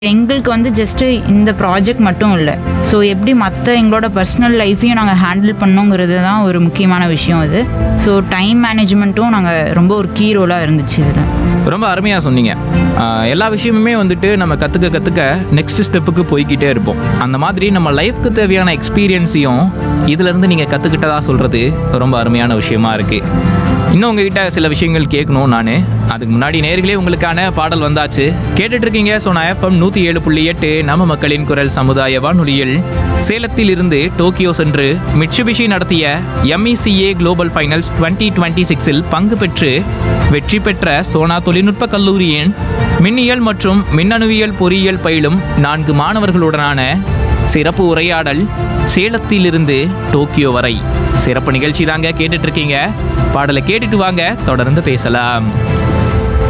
எங்களுக்கு வந்து ஜஸ்ட்டு இந்த ப்ராஜெக்ட் மட்டும் இல்லை ஸோ எப்படி மற்ற எங்களோட பர்சனல் லைஃப்பையும் நாங்கள் ஹேண்டில் பண்ணோங்கிறது தான் ஒரு முக்கியமான விஷயம் இது ஸோ டைம் மேனேஜ்மெண்ட்டும் நாங்கள் ரொம்ப ஒரு கீ ரோலாக இருந்துச்சு இதில் ரொம்ப அருமையாக சொன்னீங்க ஆஹ் எல்லா விஷயமுமே வந்துட்டு நம்ம கற்றுக்க கற்றுக்க நெக்ஸ்ட் ஸ்டெப்புக்கு போய்க்கிட்டே இருப்போம் அந்த மாதிரி நம்ம லைஃப்க்கு தேவையான எக்ஸ்பீரியன்ஸையும் இதிலேருந்து நீங்கள் கற்றுக்கிட்டதா சொல்கிறது ரொம்ப அருமையான விஷயமா இருக்குது இன்னும் உங்ககிட்ட சில விஷயங்கள் கேட்கணும் நான் அதுக்கு முன்னாடி நேர்களே உங்களுக்கான பாடல் வந்தாச்சு கேட்டுட்டு இருக்கீங்க சோனா எஃப்எம் நூற்றி ஏழு புள்ளி எட்டு நம்ம மக்களின் குரல் சமுதாய வானொலியில் சேலத்தில் இருந்து டோக்கியோ சென்று மிட்சுபிஷி நடத்திய MECA global finals twenty twenty சிக்ஸில் பங்கு பெற்று வெற்றி பெற்ற சோனா தொழில்நுட்ப கல்லூரியின் மின்னியல் மற்றும் மின்னணுவியல் பொறியியல் பயிலும் நான்கு மாணவர்களுடனான சிறப்பு உரையாடல் சேலத்திலிருந்து டோக்கியோ வரை சிறப்பு நிகழ்ச்சி தாங்க கேட்டுட்டு இருக்கீங்க பாடலை கேட்டுட்டு வாங்க தொடர்ந்து பேசலாம்